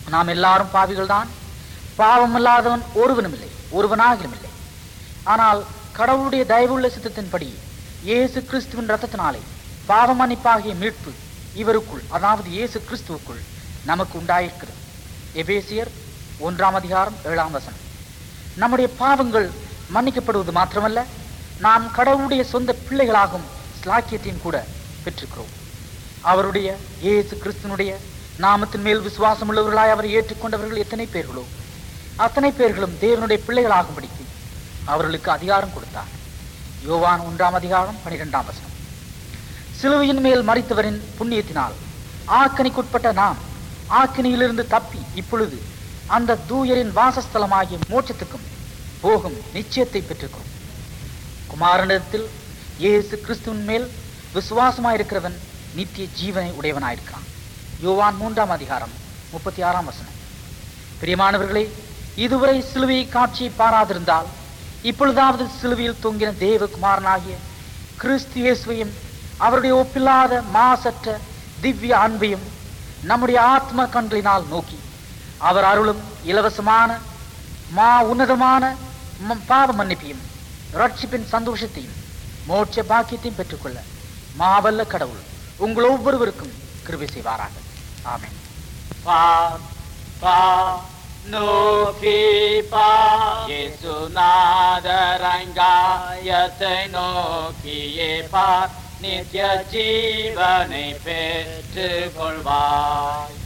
நாம் எல்லாரும் பாவிகள்தான் பாவமில்லாதவன் ஒருவனும் இல்லை ஒருவனாகிலும் இல்லை ஆனால் கடவுளுடைய தயவுள்ள சித்தத்தின்படி இயேசு கிறிஸ்துவின் ரத்தத்தினாலே பாவ மன்னிப்பாகிய மீட்பு இவருக்குள் அதாவது இயேசு கிறிஸ்துவுக்குள் நமக்கு உண்டாயிருக்கிறது எபேசியர் ஒன்றாம் அதிகாரம் ஏழாம் வசனம் நம்முடைய பாவங்கள் மன்னிக்கப்படுவது மாத்திரமல்ல நாம் கடவுளுடைய சொந்த பிள்ளைகளாகும் ஸ்லாக்கியத்தையும் கூட பெற்றுக்கிறோம் அவருடைய இயேசு கிறிஸ்துனுடைய நாமத்தின் மேல் விசுவாசம் உள்ளவர்களாய் அவரை ஏற்றுக்கொண்டவர்கள் எத்தனை பேர்களோ அத்தனை பேர்களும் தேவனுடைய பிள்ளைகளாகும்படிக்கு அவர்களுக்கு அதிகாரம் கொடுத்தார் யோவான் ஒன்றாம் அதிகாரம் பனிரெண்டாம் வசனம் சிலுவையின் மேல் மறித்தவரின் புண்ணியத்தினால் ஆக்கனிக்குட்பட்ட நாம் ஆக்கினியிலிருந்து தப்பி இப்பொழுது அந்த தூயரின் வாசஸ்தலமாகிய மோட்சத்துக்கும் போகும் நிச்சயத்தை பெற்றிருக்கிறோம் குமாரனிடத்தில் இயேசு கிறிஸ்துவின் மேல் விசுவாசமாயிருக்கிறவன் நித்திய ஜீவனை உடையவனாயிருக்கிறான் யோவான் மூன்றாம் அதிகாரம் முப்பத்தி ஆறாம் வசனம் பிரியமானவர்களே இதுவரை சிலுவை காட்சியை பாராதிருந்தால் இப்பொழுதாவது சிலுவையில் தொங்கின தேவகுமாரனாகிய கிறிஸ்து இயேசுவையும் அவருடைய ஒப்பில்லாத மாசற்ற திவ்ய அன்பையும் நம்முடைய ஆத்ம கண்களினால் நோக்கி அவர் அருளும் இலவசமான மா உன்னதமான ம- பாவ மன்னிப்பையும் ரட்சிப்பின் சந்தோஷத்தையும் மோட்ச பாக்கியத்தையும் பெற்றுக்கொள்ள மாவல்ல கடவுள் உங்கள் ஒவ்வொருவருக்கும் கிருபை செய்வாராக ஆமென் Pa, pa, no ki pa, Yesu nadarangayate no ki ye pa, நித்திய ஜீவனை பெற்றுக் கொள்வாய்